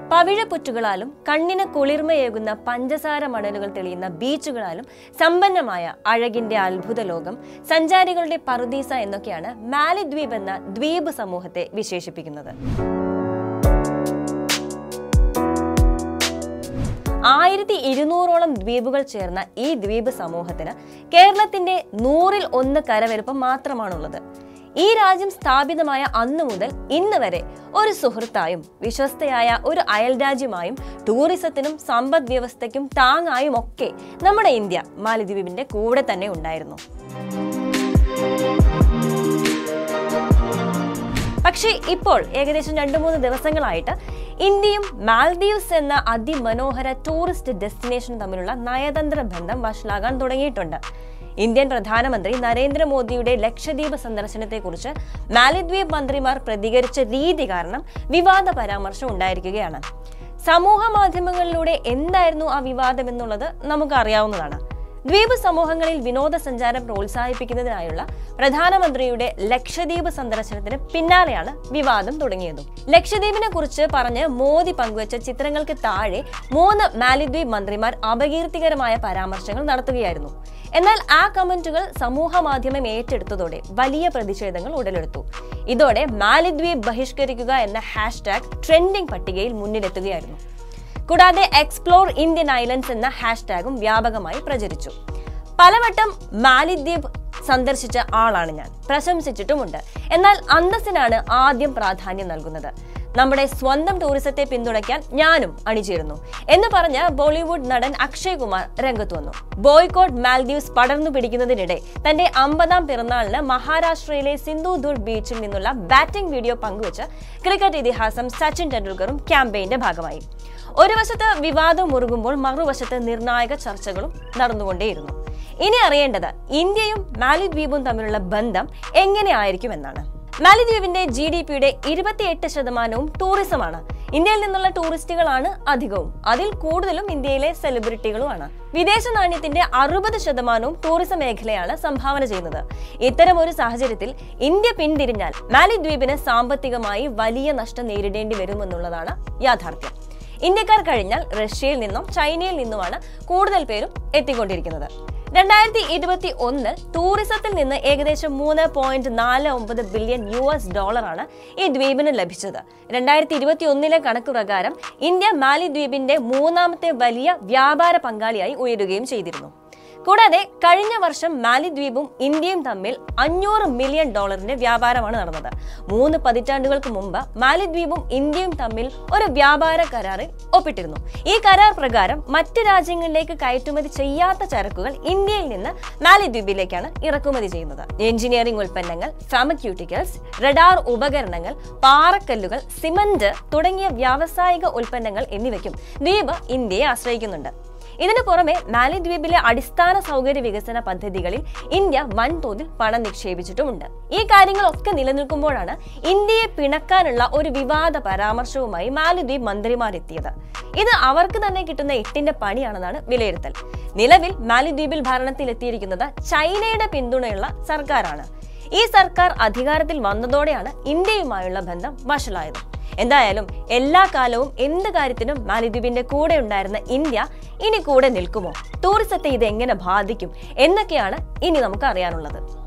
പവിഴപ്പുറ്റുകളാലും കണ്ണിന് കുളിർമയേകുന്ന പഞ്ചസാര മണലുകൾ തെളിയുന്ന ബീച്ചുകളാലും സമ്പന്നമായ അഴകിന്റെ അത്ഭുത ലോകം സഞ്ചാരികളുടെ പറുദീസ എന്നൊക്കെയാണ് മാലിദ്വീപ് എന്ന ദ്വീപ് സമൂഹത്തെ വിശേഷിപ്പിക്കുന്നത് ആയിരത്തി ഇരുന്നൂറോളം ദ്വീപുകൾ ചേർന്ന ഈ ദ്വീപ് സമൂഹത്തിന് കേരളത്തിന്റെ നൂറിൽ ഒന്ന് കരവലുപ്പം മാത്രമാണുള്ളത് ഈ രാജ്യം സ്ഥാപിതമായ അന്നു മുതൽ ഇന്ന് വരെ ഒരു സുഹൃത്തായും വിശ്വസ്തയായ ഒരു അയൽരാജ്യമായും ടൂറിസത്തിനും സമ്പദ് വ്യവസ്ഥയ്ക്കും താങ്ങായും ഒക്കെ നമ്മുടെ ഇന്ത്യ മാലദ്വീപിന്റെ കൂടെ തന്നെ ഉണ്ടായിരുന്നു പക്ഷേ ഇപ്പോൾ ഏകദേശം രണ്ട് മൂന്ന് ദിവസങ്ങളായിട്ട് ഇന്ത്യയും മാൽദീവ്സ് എന്ന അതിമനോഹര ടൂറിസ്റ്റ് ഡെസ്റ്റിനേഷൻ തമ്മിലുള്ള നയതന്ത്ര ബന്ധം വഷളാകാൻ തുടങ്ങിയിട്ടുണ്ട് ഇന്ത്യൻ പ്രധാനമന്ത്രി നരേന്ദ്രമോദിയുടെ ലക്ഷദ്വീപ് സന്ദർശനത്തെക്കുറിച്ച് മാലിദ്വീപ് മന്ത്രിമാർ പ്രതികരിച്ച രീതി കാരണം വിവാദ പരാമർശം ഉണ്ടായിരിക്കുകയാണ് സമൂഹ മാധ്യമങ്ങളിലൂടെ എന്തായിരുന്നു ആ വിവാദം എന്നുള്ളത് നമുക്ക് അറിയാവുന്നതാണ് ദ്വീപ് സമൂഹങ്ങളിൽ വിനോദസഞ്ചാരം പ്രോത്സാഹിപ്പിക്കുന്നതിനായുള്ള പ്രധാനമന്ത്രിയുടെ ലക്ഷദ്വീപ് സന്ദർശനത്തിന് പിന്നാലെയാണ് വിവാദം തുടങ്ങിയതും ലക്ഷദ്വീപിനെ കുറിച്ച് പറഞ്ഞ് മോദി പങ്കുവച്ച ചിത്രങ്ങൾക്ക് താഴെ മൂന്ന് മാലിദ്വീപ് മന്ത്രിമാർ അപകീർത്തികരമായ പരാമർശങ്ങൾ നടത്തുകയായിരുന്നു എന്നാൽ ആ കമന്റുകൾ സമൂഹ മാധ്യമം ഏറ്റെടുത്തതോടെ വലിയ പ്രതിഷേധങ്ങൾ ഉടലെടുത്തു ഇതോടെ മാലിദ്വീപ് ബഹിഷ്കരിക്കുക എന്ന ഹാഷ്ടാഗ് ട്രെൻഡിംഗ് പട്ടികയിൽ മുന്നിലെത്തുകയായിരുന്നു കൂടാതെ എക്സ്പ്ലോർ ഇന്ത്യൻ ഐലൻഡ്സ് എന്ന ഹാഷ്ടാഗും വ്യാപകമായി പ്രചരിച്ചു പലവട്ടം മാലിദ്വീപ് സന്ദർശിച്ച ആളാണ് ഞാൻ പ്രശംസിച്ചിട്ടുമുണ്ട് എന്നാൽ അന്തസ്സിനാണ് ആദ്യം പ്രാധാന്യം നൽകുന്നത് നമ്മുടെ സ്വന്തം ടൂറിസത്തെ പിന്തുണയ്ക്കാൻ ഞാനും അണിചേരുന്നു എന്ന് പറഞ്ഞ ബോളിവുഡ് നടൻ അക്ഷയ് കുമാർ രംഗത്ത് വന്നു ബോയ്കോട്ട് മാൽദീവ്സ് പടർന്നു പിടിക്കുന്നതിനിടെ തന്റെ അമ്പതാം പിറന്നാളിന് മഹാരാഷ്ട്രയിലെ സിന്ധുദുർ ബീച്ചിൽ നിന്നുള്ള ബാറ്റിംഗ് വീഡിയോ പങ്കുവച്ച് ക്രിക്കറ്റ് ഇതിഹാസം സച്ചിൻ ടെണ്ടുൽക്കറും ക്യാമ്പയിന്റെ ഭാഗമായി ഒരു വശത്ത് വിവാദം മുറുകുമ്പോൾ മറുവശത്ത് നിർണായക ചർച്ചകളും നടന്നുകൊണ്ടേയിരുന്നു ഇനി അറിയേണ്ടത് ഇന്ത്യയും മാലിദ്വീപും തമ്മിലുള്ള ബന്ധം എങ്ങനെയായിരിക്കും എന്നാണ് മാലിദ്വീപിന്റെ ജി ഡി പിയുടെ ഇരുപത്തിയെട്ട് ശതമാനവും ടൂറിസമാണ് ഇന്ത്യയിൽ നിന്നുള്ള ടൂറിസ്റ്റുകളാണ് അധികവും അതിൽ കൂടുതലും ഇന്ത്യയിലെ സെലിബ്രിറ്റികളുമാണ് വിദേശ നാണ്യത്തിന്റെ അറുപത് ശതമാനവും ടൂറിസം മേഖലയാണ് സംഭാവന ചെയ്യുന്നത് ഇത്തരം ഒരു സാഹചര്യത്തിൽ ഇന്ത്യ പിന്തിരിഞ്ഞാൽ മാലിദ്വീപിന് സാമ്പത്തികമായി വലിയ നഷ്ടം നേരിടേണ്ടി വരുമെന്നുള്ളതാണ് യാഥാർത്ഥ്യം ഇന്ത്യക്കാർ കഴിഞ്ഞാൽ റഷ്യയിൽ നിന്നും ചൈനയിൽ നിന്നുമാണ് കൂടുതൽ പേരും എത്തിക്കൊണ്ടിരിക്കുന്നത് രണ്ടായിരത്തി ഇരുപത്തി ഒന്നിൽ ടൂറിസത്തിൽ നിന്ന് ഏകദേശം മൂന്ന് പോയിന്റ് നാല് ഒമ്പത് ബില്യൺ യു എസ് ഡോളറാണ് ഈ ദ്വീപിന് ലഭിച്ചത് രണ്ടായിരത്തി ഇരുപത്തി ഒന്നിലെ കണക്ക് പ്രകാരം ഇന്ത്യ മാലിദ്വീപിന്റെ മൂന്നാമത്തെ വലിയ വ്യാപാര പങ്കാളിയായി ഉയരുകയും ചെയ്തിരുന്നു കൂടാതെ കഴിഞ്ഞ വർഷം മാലിദ്വീപും ഇന്ത്യയും തമ്മിൽ അഞ്ഞൂറ് മില്യൺ ഡോളറിന്റെ വ്യാപാരമാണ് നടന്നത് മൂന്ന് പതിറ്റാണ്ടുകൾക്ക് മുമ്പ് മാലിദ്വീപും ഇന്ത്യയും തമ്മിൽ ഒരു വ്യാപാര കരാറിൽ ഒപ്പിട്ടിരുന്നു ഈ കരാർ പ്രകാരം മറ്റ് രാജ്യങ്ങളിലേക്ക് കയറ്റുമതി ചെയ്യാത്ത ചരക്കുകൾ ഇന്ത്യയിൽ നിന്ന് മാലിദ്വീപിലേക്കാണ് ഇറക്കുമതി ചെയ്യുന്നത് എഞ്ചിനീയറിംഗ് ഉൽപ്പന്നങ്ങൾ ഫാമക്യൂട്ടിക്കൽസ് റഡാർ ഉപകരണങ്ങൾ പാറക്കല്ലുകൾ സിമന്റ് തുടങ്ങിയ വ്യാവസായിക ഉൽപ്പന്നങ്ങൾ എന്നിവയ്ക്കും ദ്വീപ് ഇന്ത്യയെ ആശ്രയിക്കുന്നുണ്ട് ഇതിനു പുറമെ മാലിദ്വീപിലെ അടിസ്ഥാന സൗകര്യ വികസന പദ്ധതികളിൽ ഇന്ത്യ വൻതോതിൽ പണം നിക്ഷേപിച്ചിട്ടുമുണ്ട് ഈ കാര്യങ്ങളൊക്കെ നിലനിൽക്കുമ്പോഴാണ് ഇന്ത്യയെ പിണക്കാനുള്ള ഒരു വിവാദ പരാമർശവുമായി മാലിദ്വീപ് മന്ത്രിമാർ എത്തിയത് ഇത് അവർക്ക് തന്നെ കിട്ടുന്ന എട്ടിന്റെ പണിയാണെന്നാണ് വിലയിരുത്തൽ നിലവിൽ മാലിദ്വീപിൽ ഭരണത്തിൽ എത്തിയിരിക്കുന്നത് ചൈനയുടെ പിന്തുണയുള്ള സർക്കാരാണ് ഈ സർക്കാർ അധികാരത്തിൽ വന്നതോടെയാണ് ഇന്ത്യയുമായുള്ള ബന്ധം വഷളായത് എന്തായാലും എല്ലാ കാലവും എന്ത് കാര്യത്തിനും മാലിദ്വീപിന്റെ കൂടെ ഉണ്ടായിരുന്ന ഇന്ത്യ ഇനി കൂടെ നിൽക്കുമോ ടൂറിസത്തെ ഇത് എങ്ങനെ ബാധിക്കും എന്നൊക്കെയാണ് ഇനി നമുക്ക് അറിയാനുള്ളത്